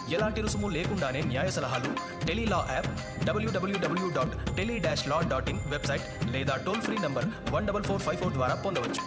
ఎలాంటి రుసుము లేకుండానే న్యాయ సలహాలు Tele Law app W W W dot tele dash law dot in website లేదా toll free number one double four five four ద్వారా పొందవచ్చు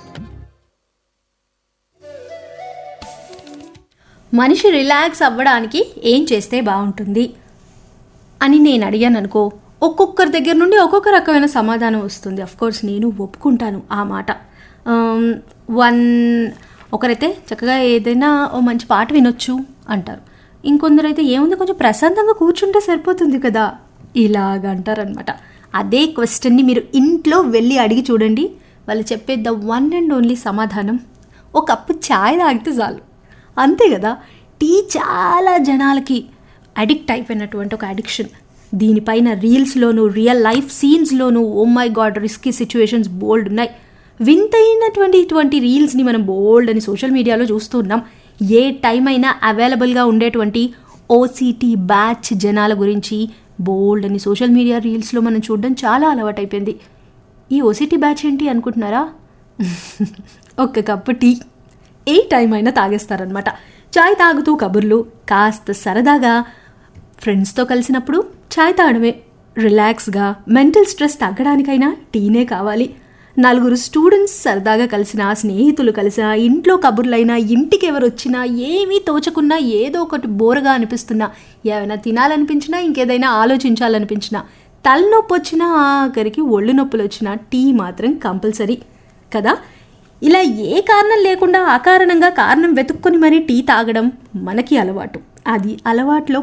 మనిషి రిలాక్స్ అవ్వడానికి ఏం చేస్తే బాగుంటుంది అని నేను అడిగాను అనుకో ఒక్కొక్కరి దగ్గర నుండి ఒక్కొక్క రకమైన సమాధానం వస్తుంది అఫ్ కోర్స్ నేను ఒప్పుకుంటాను ఆ మాట వన్ ఒకరైతే చక్కగా ఏదైనా ఓ మంచి పాట వినొచ్చు అంటారు ఇంకొందరైతే ఏముంది కొంచెం ప్రశాంతంగా కూర్చుంటే సరిపోతుంది కదా ఇలాగ అంటారనమాట అదే క్వశ్చన్ని మీరు ఇంట్లో వెళ్ళి అడిగి చూడండి వాళ్ళు చెప్పే ద వన్ అండ్ ఓన్లీ సమాధానం ఒక కప్పు ఛాయ్ తాగితే చాలు అంతే కదా టీ చాలా జనాలకి అడిక్ట్ అయిపోయినటువంటి ఒక అడిక్షన్ దీనిపైన రీల్స్లోను రియల్ లైఫ్ సీన్స్లోను oh my god risky situations బోల్డ్ ఉన్నాయి వింతైనటువంటి ఇటువంటి రీల్స్ని మనం బోల్డ్ అని సోషల్ మీడియాలో చూస్తున్నాం ఏ టైం అయినా అవైలబుల్గా ఉండేటువంటి ఓసీటీ బ్యాచ్ జనాల గురించి బోల్డ్ అని సోషల్ మీడియా రీల్స్లో మనం చూడడం చాలా అలవాటైపోయింది ఈ ఓసీటీ బ్యాచ్ ఏంటి అనుకుంటున్నారా ఒక్క కప్పు టీ ఏ టైం అయినా తాగేస్తారనమాట చాయ్ తాగుతూ కబుర్లు కాస్త సరదాగా ఫ్రెండ్స్తో కలిసినప్పుడు చాయ్ తాగడమే రిలాక్స్గా మెంటల్ స్ట్రెస్ తగ్గడానికైనా టీనే కావాలి నలుగురు స్టూడెంట్స్ సరదాగా కలిసిన స్నేహితులు కలిసిన ఇంట్లో కబుర్లైనా ఇంటికి ఎవరు వచ్చినా ఏమీ తోచకున్నా ఏదో ఒకటి బోరగా అనిపిస్తున్నా ఏమైనా తినాలనిపించినా ఇంకేదైనా ఆలోచించాలనిపించినా తలనొప్పి వచ్చినా ఆఖరికి ఒళ్ళు నొప్పులు వచ్చినా టీ మాత్రం కంపల్సరీ కదా ఇలా ఏ కారణం లేకుండా అకారణంగా కారణం వెతుక్కొని మరీ టీ తాగడం మనకి అలవాటు అది అలవాట్లో